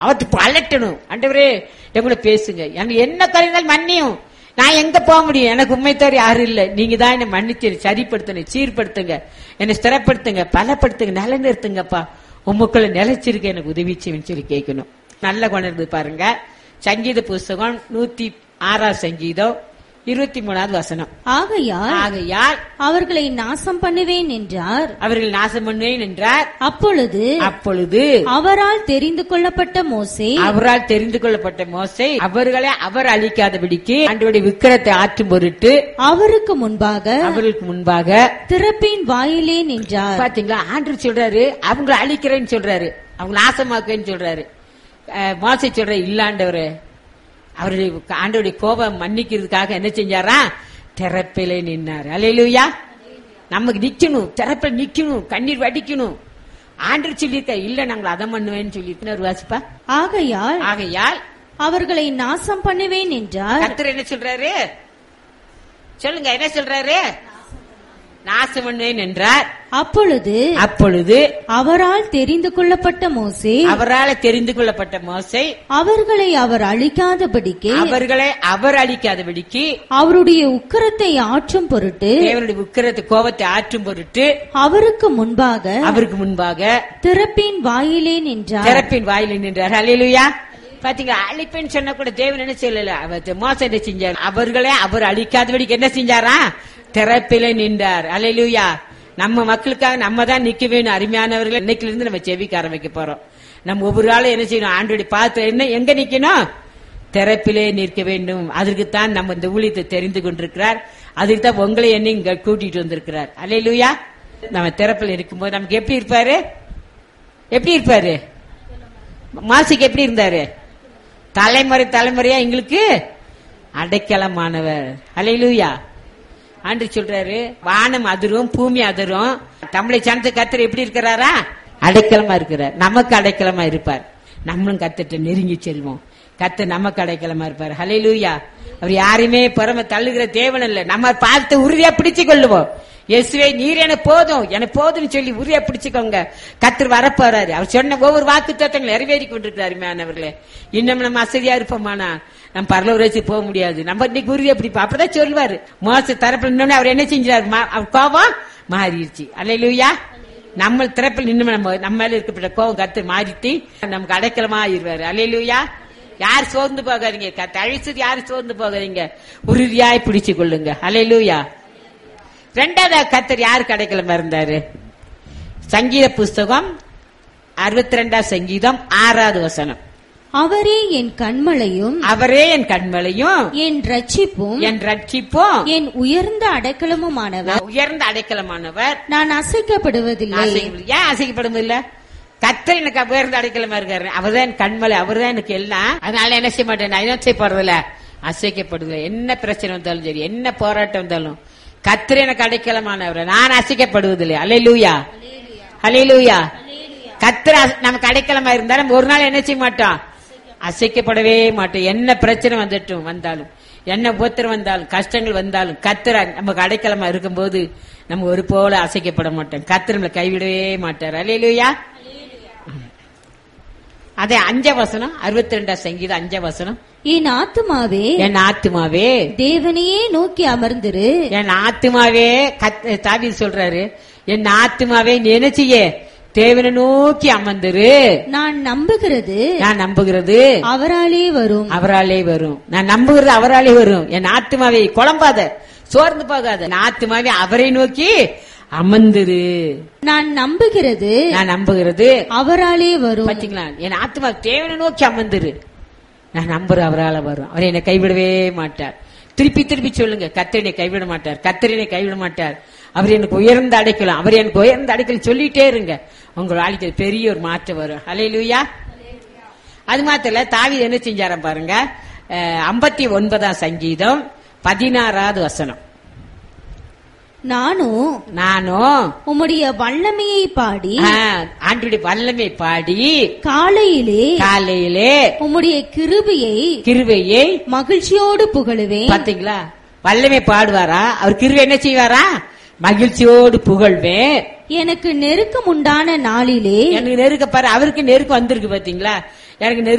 அவத்து அலட்டணும் ஆண்டவரே எங்களை பேசுங்க எனக்கு என்ன கருந்தால் மன்னியும் நான் எங்க போக முடியும் எனக்கு உண்மை தவிர யாரும் இல்ல நீங்க தான் என்னை மன்னிச்சு சரிப்படுத்தணும் சீர்படுத்துங்க என்னை ஸ்திரப்படுத்துங்க பலப்படுத்துங்க நிலை நிறுத்துங்கப்பா உமக்குள்ள நிலைச்சிருக்க எனக்கு உதவி செய்யுன்னு சொல்லி கேட்கணும் நல்ல கொண்டு பாருங்க சங்கீத புஸ்தகம் நூத்தி ஆறாம் சங்கீதம் இருபத்தி மூணாவது வசனம் ஆகையால் ஆகையால் அவர்களை நாசம் பண்ணுவேன் என்றார் அவர்கள் நாசம் பண்ணுவேன் என்றார் அப்பொழுது அப்பொழுது அவரால் தெரிந்து கொள்ளப்பட்ட மோசே அவரால் தெரிந்து கொள்ளப்பட்ட மோசை அவர்களை அவர் அழிக்காதபடிக்கு ஆண்டவருடைய விக்கிரத்தை ஆற்றும் பொருட்டு அவருக்கு முன்பாக அவர்களுக்கு முன்பாக திறப்பின் வாயிலே நின்றார் பாத்தீங்களா ஆண்டு சொல்றாரு அவங்களை அழிக்கிறேன்னு சொல்றாரு அவங்க நாசமாக்குவேன்னு சொல்றாரு அஹ், மோசை சொல்ற இல்லாண்டவரு அவருடைய ஆண்டவருடைய கோபம் மன்னிக்கிறதுக்காக என்ன செஞ்சாரா திறப்பிலே நின்னார் அலையிலுயா நமக்கு நிக்கணும் திறப்பில் நிக்கணும் கண்ணீர் வடிக்கணும் ஆண்டு சொல்லியிருக்க இல்ல நாங்கள் அதை பண்ணுவேன்னு சொல்லிட்டு வாசிப்பா ஆகையால் ஆகையால் அவர்களை நாசம் பண்ணுவேன் என்றார் கர்த்தர் என்ன சொல்றாரு சொல்லுங்க என்ன சொல்றாரு நாசம் பண்ணுவேன் என்றார் அப்பொழுது அப்பொழுது அவரால் தெரிந்து கொள்ளப்பட்ட மோசே அவரால் தெரிந்து கொள்ளப்பட்ட மோசை அவர்களை அவர் அழிக்காதபடிக்கு அவர்களை அவர் அழிக்காதபடிக்கு அவருடைய உக்கிரத்தை ஆற்றும் பொருட்டு தேவனுடைய உக்கிரத்து கோபத்தை ஆற்றும் பொருட்டு அவருக்கு முன்பாக அவருக்கு முன்பாக திறப்பின் வாயிலே நின்றார் திறப்பின் வாயில் நின்றார் ஹalleluya பாத்தீங்க அழிப்பேன்னு சொன்ன கூட தேவன் என்ன சொல்லல அவர் மோசம் என்ன செஞ்சார் அவர்களே அவர் அழிக்காதபடிக்கு என்ன செஞ்சாரா திறப்பிலே நின்றார் ஹalleluya நம்ம மக்களுக்காக நம்ம தான் நிக்க வேணும் அருமையானவர்கள் இன்னைக்குல இருந்து நம்ம செவிக்க ஆரம்பிக்க போறோம் நம்ம ஒவ்வொரு ஆளும் என்ன செய்யணும் ஆண்டோடைய பார்த்து என்ன எங்க நிக்கணும் திறப்பிலே நிற்க வேண்டும் அதற்குத்தான் நம்ம இந்த ஊழியத்தை தெரிந்து கொண்டிருக்கிறார் அதுக்கு தான் உங்களை என்ன இங்க கூட்டிட்டு வந்திருக்கிறார் அல்லையிலுயா நம்ம திறப்பில் இருக்கும்போது நமக்கு எப்படி இருப்பாரு எப்படி இருப்பாரு மாசிக்கு எப்படி இருந்தாரு தலைமுறை தலைமுறையா எங்களுக்கு அடைக்கலமானவர் அலையிலுயா ஆண்டு சொல்றாரு வானம் அதிரும் பூமி அதிரும் தமிழை சார்ந்த கத்தர் எப்படி இருக்கிறாரா அடைக்கலமா இருக்கிறார் நமக்கு அடைக்கலமா இருப்பார் நம்மளும் கத்திட்ட நெருங்கி செல்வோம் கத்து நமக்கு அடைக்கலமா இருப்பார் ஹalleluya அவர் யாரையுமே புறம தள்ளுகிற தேவன் இல்ல நம்ம பார்த்து உறுதியா பிடிச்சு கொள்ளுவோம் இயேசுவே நீர் எனக்கு போதும் எனக்கு போதும்னு சொல்லி உறுதியா பிடிச்சுக்கோங்க கத்தர் வரப்போறாரு அவர் சொன்ன ஒவ்வொரு வாக்கு தத்தங்கள் நிறைவேறி கொண்டிருக்கிறாரு மேனவர்களே இன்னும் நம்ம அசதியா இருப்போமானா நம்ம பரலவரேசி போக முடியாது நம்ம இன்னைக்கு உறுதியா பிடிப்போம் அப்பதான் சொல்லுவாரு மோச தரப்புல நின்னு அவர் என்ன செஞ்சாரு மா- அவர் கோபம் மாறிடுச்சு அல்லையா நம்ம திறப்பில் நின்று நம்ம நம்ம மேல இருக்கப்பட்ட கோபம் கத்து மாறிட்டு நமக்கு அடைக்கலமா ஆயிருவாரு அல்லையா யார் சோர்ந்து போகாதீங்க கத்து அழிச்சது யார் சோர்ந்து போகாதீங்க உறுதியாய் பிடிச்சு கொள்ளுங்க அல்லையா ரெண்டாவது கத்தர் யாருக்கு அடைக்கலமா இருந்தாரு சங்கீத புஸ்தகம் அறுபத்தி ரெண்டாம் சங்கீதம் ஆறாவது வசனம் அவரே என் கண்மலையும் அவரே என் கண்மலையும் என் ரட்சிப்பும் என் ரட்சிப்பும் என் உயர்ந்த அடைக்கலமுமானவர் உயர்ந்த அடைக்கலமானவர் நான் அசைக்கப்படுவதில்லை அசைக்க- ஏன் அசைக்கப்படும் இல்ல கத்தர் எனக்கு உயர்ந்த அடைக்கலமா இருக்காரு அவர்தான் என் கண்மலை அவர்தான் எனக்கு எல்லாம் அதனால என்ன செய்ய மாட்டேன் நான் என்ன செய்ய போறதில்ல அசைக்கப்படுதில்ல என்ன பிரச்சனை வந்தாலும் சரி என்ன போராட்டம் வந்தாலும் கத்தர் எனக்கு அடைக்கலமானவர் நான் அசைக்கப்படுவதில்லை அலையிலூயா அலையிலூயா கத்தர் அச- நமக்கு அடைக்கலமா இருந்தாலும் ஒரு நாள் என்ன செய்ய மாட்டோம் அசைக்கப்படவே மாட்டோம் என்ன பிரச்சனை வந்துட்டும் வந்தாலும் என்ன உபத்திரம் வந்தாலும் கஷ்டங்கள் வந்தாலும் கத்திர நமக்கு அடைக்கலமா இருக்கும்போது நம்ம ஒரு போல அசைக்கப்பட மாட்டோம் கத்திர நம்மளை கைவிடவே மாட்டார் அலையிலுயா அதே அஞ்ச வசனம் அறுபத்தி ரெண்டாம் சங்கீதம் அஞ்ச வசனம் என் ஆத்துமாவே என் ஆத்துமாவே தேவனையே நோக்கி அமர்ந்திரு என் ஆத்துமாவே கத் தாவி சொல்றாரு என் ஆத்துமாவே நீ என்ன செய்ய தேவனை நோக்கி அமர்ந்துரு நான் நம்புகிறது நான் நம்புகிறது அவராலே வரும் அவராலே வரும் நான் நம்புகிறது அவராலே வரும் என் ஆத்துமாவை குழம்பாத சோர்ந்து போகாத என் ஆத்துமாவே அவரை நோக்கி அமர்ந்துரு நான் நம்புகிறது நான் நம்புகிறது அவராலே வரும் பாத்தீங்களா என் ஆத்மா தேவனை நோக்கி அமர்ந்துரு நான் நம்புறேன் அவரால வரும் அவர் என்னை கைவிடவே மாட்டார் திருப்பி திருப்பி சொல்லுங்க கத்தரினை கைவிட மாட்டார் கத்தரினை கைவிட மாட்டார் அவர் எனக்கு உயர்ந்த அடைக்கலாம் அவர் எனக்கு உயர்ந்த அடைக்கலம் சொல்லிட்டே இருங்க உங்க வாழ்க்கையில் பெரிய ஒரு மாற்றம் வரும் அலையிலுயா அது மாத்திரம் இல்ல தாவி என்ன செஞ்சாராம் பாருங்க ஐம்பத்தி ஒன்பதாம் சங்கீதம் பதினாறாவது வசனம் நானும் நானும் உம்முடைய வல்லமையை பாடி ஆ, ஆண்டுடைய வல்லமை பாடி காலையிலே காலையிலே உம்முடைய கிருபையை கிருவையை மகிழ்ச்சியோடு புகழுவேன் பாத்தீங்களா வல்லமை பாடுவாரா அவர் கிருவை என்ன செய்வாரா மகிழ்ச்சியோடு புகழ்வேன் எனக்கு நெருக்கம் உண்டான நாளிலே எனக்கு நெருக்க பாரு அவருக்கு நெருக்கம் வந்திருக்கு பாத்தீங்களா எனக்கு